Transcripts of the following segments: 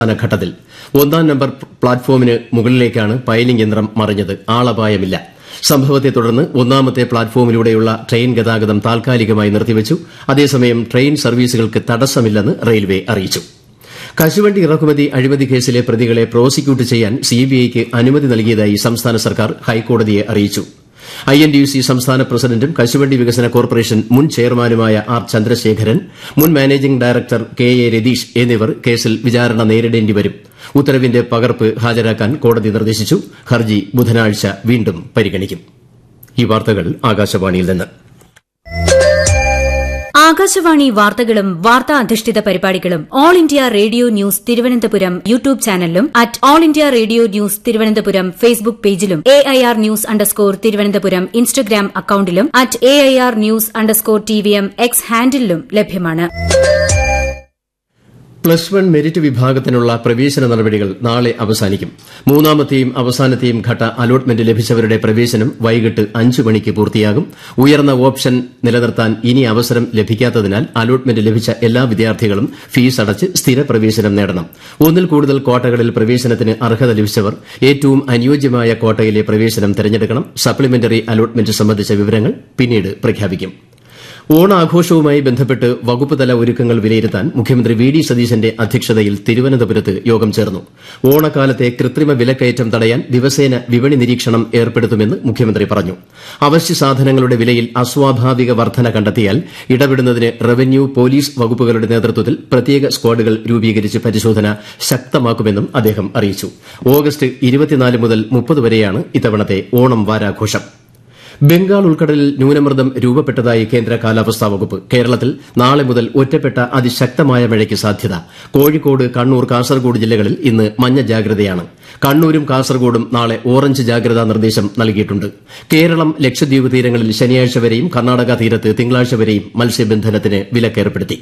അവസാന ഘട്ടത്തിൽ ഒന്നാം നമ്പർ പ്ലാറ്റ്ഫോമിന് മുകളിലേക്കാണ് പൈലിംഗ് യന്ത്രം മറിഞ്ഞത് ആളപായമില്ല സംഭവത്തെ തുടർന്ന് ഒന്നാമത്തെ പ്ലാറ്റ്ഫോമിലൂടെയുള്ള ട്രെയിൻ ഗതാഗതം താൽക്കാലികമായി നിർത്തിവച്ചു അതേസമയം ട്രെയിൻ സർവീസുകൾക്ക് തടസ്സമില്ലെന്ന് റെയിൽവേ അറിയിച്ചു കശുവണ്ടി ഇറക്കുമതി അഴിമതി കേസിലെ പ്രതികളെ പ്രോസിക്യൂട്ട് ചെയ്യാൻ സിബിഐക്ക് അനുമതി നൽകിയതായി സംസ്ഥാന സർക്കാർ ഹൈക്കോടതിയെ അറിയിച്ചു I N T U C സംസ്ഥാന പ്രസിഡന്റും കശുവണ്ടി വികസന കോർപ്പറേഷൻ മുൻ ചെയർമാനുമായ ആർ ചന്ദ്രശേഖരൻ മുൻ managing director K A Ratheesh എന്നിവർ കേസിൽ വിചാരണ നേരിടേണ്ടി വരും ഉത്തരവിന്റെ പകർപ്പ് ഹാജരാക്കാൻ കോടതി നിർദ്ദേശിച്ചു ഹർജി ബുധനാഴ്ച വീണ്ടും പരിഗണിക്കും ഈ വാർത്തകൾ ആകാശവാണിയിൽ നിന്ന് ആകാശവാണി വാർത്തകളും വാർത്താ അധിഷ്ഠിത പരിപാടികളും All India Radio news Thiruvananthapuram YouTube ചാനലിലും at All India Radio news Thiruvananthapuram Facebook പേജിലും A I R news underscore Thiruvananthapuram Instagram അക്കൌണ്ടിലും at A I R news underscore T V M X ഹാൻഡിലും ലഭ്യമാണ് പ്ലസ് വൺ മെരിറ്റ് വിഭാഗത്തിനുള്ള പ്രവേശന നടപടികൾ നാളെ അവസാനിക്കും മൂന്നാമത്തെയും അവസാനത്തെയും ഘട്ട അലോട്ട്മെന്റ് ലഭിച്ചവരുടെ പ്രവേശനം വൈകിട്ട് അഞ്ച് മണിക്ക് പൂർത്തിയാകും ഉയർന്ന ഓപ്ഷൻ നിലനിർത്താൻ ഇനി അവസരം ലഭിക്കാത്തതിനാൽ അലോട്ട്മെന്റ് ലഭിച്ച എല്ലാ വിദ്യാർത്ഥികളും ഫീസ് അടച്ച് സ്ഥിര പ്രവേശനം നേടണം ഒന്നിൽ കൂടുതൽ കോട്ടകളിൽ പ്രവേശനത്തിന് അർഹത ലഭിച്ചവർ ഏറ്റവും അനുയോജ്യമായ കോട്ടയിലെ പ്രവേശനം തിരഞ്ഞെടുക്കണം സപ്ലിമെന്ററി അലോട്ട്മെന്റ് സംബന്ധിച്ച വിവരങ്ങൾ പിന്നീട് പ്രഖ്യാപിക്കും ഓണാഘോഷവുമായി ബന്ധപ്പെട്ട് വകുപ്പുതല ഒരുക്കങ്ങൾ വിലയിരുത്താൻ മുഖ്യമന്ത്രി വി ഡി സതീശന്റെ അധ്യക്ഷതയിൽ തിരുവനന്തപുരത്ത് യോഗം ചേർന്നു ഓണക്കാലത്തെ കൃത്രിമ വിലക്കയറ്റം തടയാൻ ദിവസേന വിപണി നിരീക്ഷണം ഏർപ്പെടുത്തുമെന്ന് മുഖ്യമന്ത്രി പറഞ്ഞു അവശ്യ സാധനങ്ങളുടെ വിലയിൽ അസ്വാഭാവിക വർധന കണ്ടെത്തിയാൽ ഇടപെടുന്നതിന് റവന്യൂ പോലീസ് വകുപ്പുകളുടെ നേതൃത്വത്തിൽ പ്രത്യേക സ്ക്വാഡുകൾ രൂപീകരിച്ച് പരിശോധന ശക്തമാക്കുമെന്നും അദ്ദേഹം അറിയിച്ചു ഓഗസ്റ്റ് മുതൽ മുപ്പത് വരെയാണ് ഇത്തവണത്തെ ഓണം വാരാഘോഷം ബംഗാൾ ഉൾക്കടലിൽ ന്യൂനമർദ്ദം രൂപപ്പെട്ടതായി കേന്ദ്ര കാലാവസ്ഥാ വകുപ്പ് കേരളത്തിൽ നാളെ മുതൽ ഒറ്റപ്പെട്ട അതിശക്തമായ മഴയ്ക്ക് സാധ്യത കോഴിക്കോട് കണ്ണൂർ കാസർഗോഡ് ജില്ലകളിൽ ഇന്ന് മഞ്ഞ ജാഗ്രതയാണ് കണ്ണൂരും കാസർഗോഡും നാളെ ഓറഞ്ച് ജാഗ്രതാ നിർദ്ദേശം നൽകിയിട്ടുണ്ട് കേരളം ലക്ഷദ്വീപ് തീരങ്ങളിൽ ശനിയാഴ്ച വരെയും കർണാടക തീരത്ത് തിങ്കളാഴ്ച വരെയും മത്സ്യബന്ധനത്തിന് വിലക്കേർപ്പെടുത്തി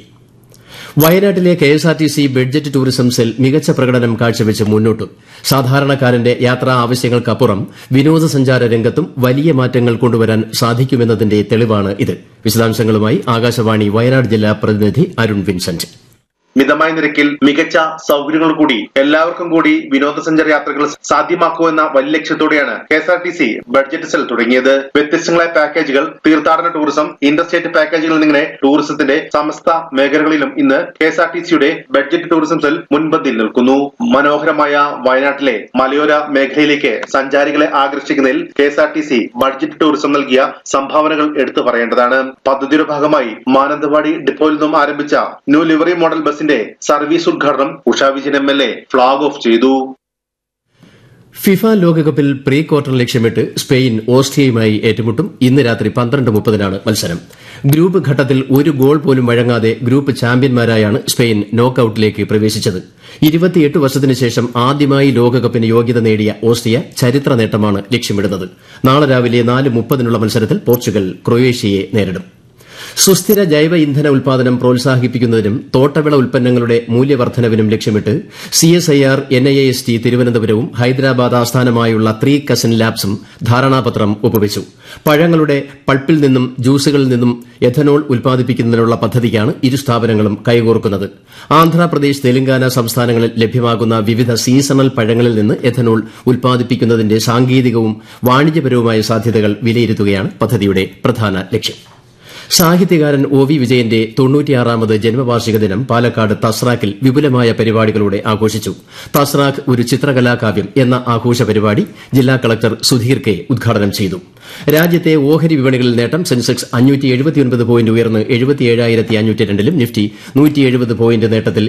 വയനാട്ടിലെ കെഎസ്ആർടിസി ബഡ്ജറ്റ് ടൂറിസം സെൽ മികച്ച പ്രകടനം കാഴ്ചവെച്ച് മുന്നോട്ടു സാധാരണക്കാരന്റെ യാത്രാ ആവശ്യങ്ങൾക്കപ്പുറം വിനോദസഞ്ചാര രംഗത്തും വലിയ മാറ്റങ്ങൾ കൊണ്ടുവരാൻ സാധിക്കുമെന്നതിന്റെ തെളിവാണ് ഇത് വിശദാംശങ്ങളുമായി ആകാശവാണി വയനാട് ജില്ലാ പ്രതിനിധി അരുൺ വിൻസെന്റ് മിതമായ നിരക്കിൽ മികച്ച സൗകര്യങ്ങൾ കൂടി എല്ലാവർക്കും കൂടി വിനോദസഞ്ചാര യാത്രകൾ സാധ്യമാക്കൂ എന്ന വലിയ ലക്ഷ്യത്തോടെയാണ് K S R T C budget cell തുടങ്ങിയത് വ്യത്യസ്തങ്ങളായ പാക്കേജുകൾ തീർത്ഥാടന ടൂറിസം ഇന്റർസ്റ്റേറ്റ് പാക്കേജുകൾ എന്നിങ്ങനെ ടൂറിസത്തിന്റെ സമസ്ത മേഖലകളിലും ഇന്ന് കെ എസ് ആർ ടി സിയുടെ ബഡ്ജറ്റ് ടൂറിസം സെൽ മുൻപന്തിയിൽ നിൽക്കുന്നു മനോഹരമായ വയനാട്ടിലെ മലയോര മേഖലയിലേക്ക് സഞ്ചാരികളെ ആകർഷിക്കുന്നതിൽ K S R T C budget tourism നൽകിയ സംഭാവനകൾ എടുത്തു പറയേണ്ടതാണ് പദ്ധതിയുടെ ഭാഗമായി മാനന്തവാടി ഡിപ്പോയിൽ നിന്നും ആരംഭിച്ച ന്യൂ ലിവറി മോഡൽ ബസിന്റെ സർവീസ് ഉദ്ഘാടനം Usha Vijayan M L A flag off ചെയ്തു ഫിഫ ലോകകപ്പിൽ പ്രീ ക്വാർട്ടർ ലക്ഷ്യമിട്ട് സ്പെയിൻ ഓസ്ട്രിയയുമായി ഏറ്റുമുട്ടും ഇന്ന് രാത്രി പന്ത്രണ്ട് മുപ്പതിനാണ് മത്സരം ഗ്രൂപ്പ് ഘട്ടത്തിൽ ഒരു ഗോൾ പോലും വഴങ്ങാതെ ഗ്രൂപ്പ് ചാമ്പ്യന്മാരായാണ് സ്പെയിൻ നോക്കൌട്ടിലേക്ക് പ്രവേശിച്ചത് ഇരുപത്തിയെട്ട് വർഷത്തിന് ശേഷം ആദ്യമായി ലോകകപ്പിന് യോഗ്യത നേടിയ ഓസ്ട്രിയ ചരിത്ര നേട്ടമാണ് ലക്ഷ്യമിടുന്നത് നാളെ രാവിലെ നാല് മുപ്പതിനുള്ള മത്സരത്തിൽ പോർച്ചുഗൽ ക്രൊയേഷ്യയെ നേരിടും സുസ്ഥിര ജൈവ ഇന്ധന ഉൽപാദനം പ്രോത്സാഹിപ്പിക്കുന്നതിനും തോട്ടവിള ഉൽപ്പന്നങ്ങളുടെ മൂല്യവർദ്ധനവിനും ലക്ഷ്യമിട്ട് സിഎസ്ഐആർ എൻഐഎസ് ടി തിരുവനന്തപുരവും ഹൈദരാബാദ് ആസ്ഥാനമായുള്ള ത്രീ കസിൻ ലാബ്സും ധാരണാപത്രം ഒപ്പുവച്ചു പഴങ്ങളുടെ പൾപ്പിൽ നിന്നും ജ്യൂസുകളിൽ നിന്നും എഥനോൾ ഉൽപ്പാദിപ്പിക്കുന്നതിനുള്ള പദ്ധതിക്കാണ് ഇരു സ്ഥാപനങ്ങളും കൈകോർക്കുന്നത് ആന്ധ്രാപ്രദേശ് തെലങ്കാന സംസ്ഥാനങ്ങളിൽ ലഭ്യമാകുന്ന വിവിധ സീസണൽ പഴങ്ങളിൽ നിന്ന് എഥനോൾ ഉൽപ്പാദിപ്പിക്കുന്നതിന്റെ സാങ്കേതികവും വാണിജ്യപരവുമായ സാധ്യതകൾ വിലയിരുത്തുകയാണ് പദ്ധതിയുടെ പ്രധാന ലക്ഷ്യം സാഹിത്യകാരൻ ഒ വി വിജയന്റെ തൊണ്ണൂറ്റിയാറാമത് ജന്മവാർഷിക ദിനം പാലക്കാട് തസ്രാക്കിൽ വിപുലമായ പരിപാടികളോടെ ആഘോഷിച്ചു തസ്രാക്ക് ഒരു ചിത്രകലാകാവ്യം എന്ന ആഘോഷ പരിപാടി ജില്ലാ കളക്ടർ സുധീർ കെ ഉദ്ഘാടനം ചെയ്തു രാജ്യത്തെ ഓഹരി വിപണികളിൽ നേട്ടം സെൻസെക്സ് പോയിന്റ് ഉയർന്ന് ലും നിഫ്റ്റി പോയിന്റ് നേട്ടത്തിൽ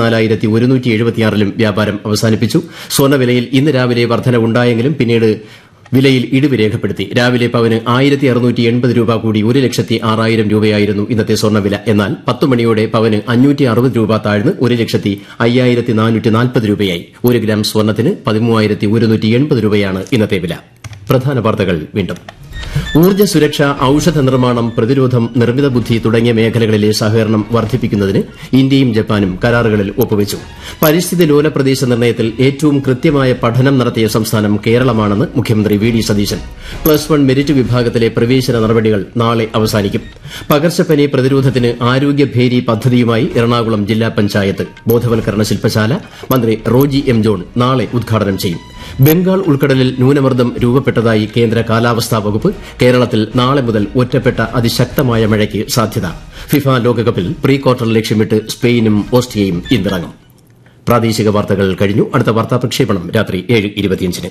ലും വ്യാപാരം അവസാനിപ്പിച്ചു സ്വർണ്ണവിലയിൽ ഇന്ന് രാവിലെ വർധനവുണ്ടായെങ്കിലും പിന്നീട് വിലയിൽ ഇടിവ് രേഖപ്പെടുത്തി രാവിലെ പവന് ആയിരത്തി അറുന്നൂറ്റി എൺപത് രൂപ കൂടി ഒരു ലക്ഷത്തി ആറായിരം രൂപയായിരുന്നു ഇന്നത്തെ സ്വർണ്ണവില എന്നാൽ പത്ത് മണിയോടെ പവന് അഞ്ഞൂറ്റി അറുപത് രൂപ താഴ്ന്ന് ഒരു ലക്ഷത്തി അയ്യായിരത്തി നാനൂറ്റി നാൽപ്പത് രൂപയായി ഒരു ഗ്രാം സ്വർണ്ണത്തിന് പതിമൂവായിരത്തി ഒരുന്നൂറ്റി എൺപത് രൂപയാണ് ഇന്നത്തെ വില പ്രധാന വാർത്തകൾ വീണ്ടും ഊർജ്ജ സുരക്ഷ ഔഷധ നിർമ്മാണം പ്രതിരോധം നിർമ്മിത ബുദ്ധി തുടങ്ങിയ മേഖലകളിലെ സഹകരണം വർദ്ധിപ്പിക്കുന്നതിന് ഇന്ത്യയും ജപ്പാനും കരാറുകളിൽ ഒപ്പുവച്ചു പരിസ്ഥിതി ലോല പ്രദേശ നിർണ്ണയത്തിൽ ഏറ്റവും കൃത്യമായ പഠനം നടത്തിയ സംസ്ഥാനം കേരളമാണെന്ന് മുഖ്യമന്ത്രി V D Satheesan plus one merit വിഭാഗത്തിലെ പ്രവേശന നടപടികൾ നാളെ അവസാനിക്കും പകർച്ചപ്പനി പ്രതിരോധത്തിന് ആരോഗ്യഭേരി പദ്ധതിയുമായി എറണാകുളം ജില്ലാ പഞ്ചായത്ത് ബോധവൽക്കരണ ശില്പശാല മന്ത്രി റോജി എം ജോൺ നാളെ ഉദ്ഘാടനം ചെയ്യും ബംഗാൾ ഉൾക്കടലിൽ ന്യൂനമർദ്ദം രൂപപ്പെട്ടതായി കേന്ദ്ര കാലാവസ്ഥാ വകുപ്പ് കേരളത്തിൽ നാളെ മുതൽ ഒറ്റപ്പെട്ട അതിശക്തമായ മഴയ്ക്ക് സാധ്യത ഫിഫ ലോകകപ്പിൽ പ്രീ ക്വാർട്ടർ ലക്ഷ്യമിട്ട് സ്പെയിനും ഓസ്ട്രിയയും ഇന്നിറങ്ങും പ്രാദേശിക വാർത്തകൾ കഴിഞ്ഞു അടുത്ത വാർത്താ പ്രക്ഷേപണം രാത്രി ഏഴ് ഇരുപത്തിയഞ്ചിന്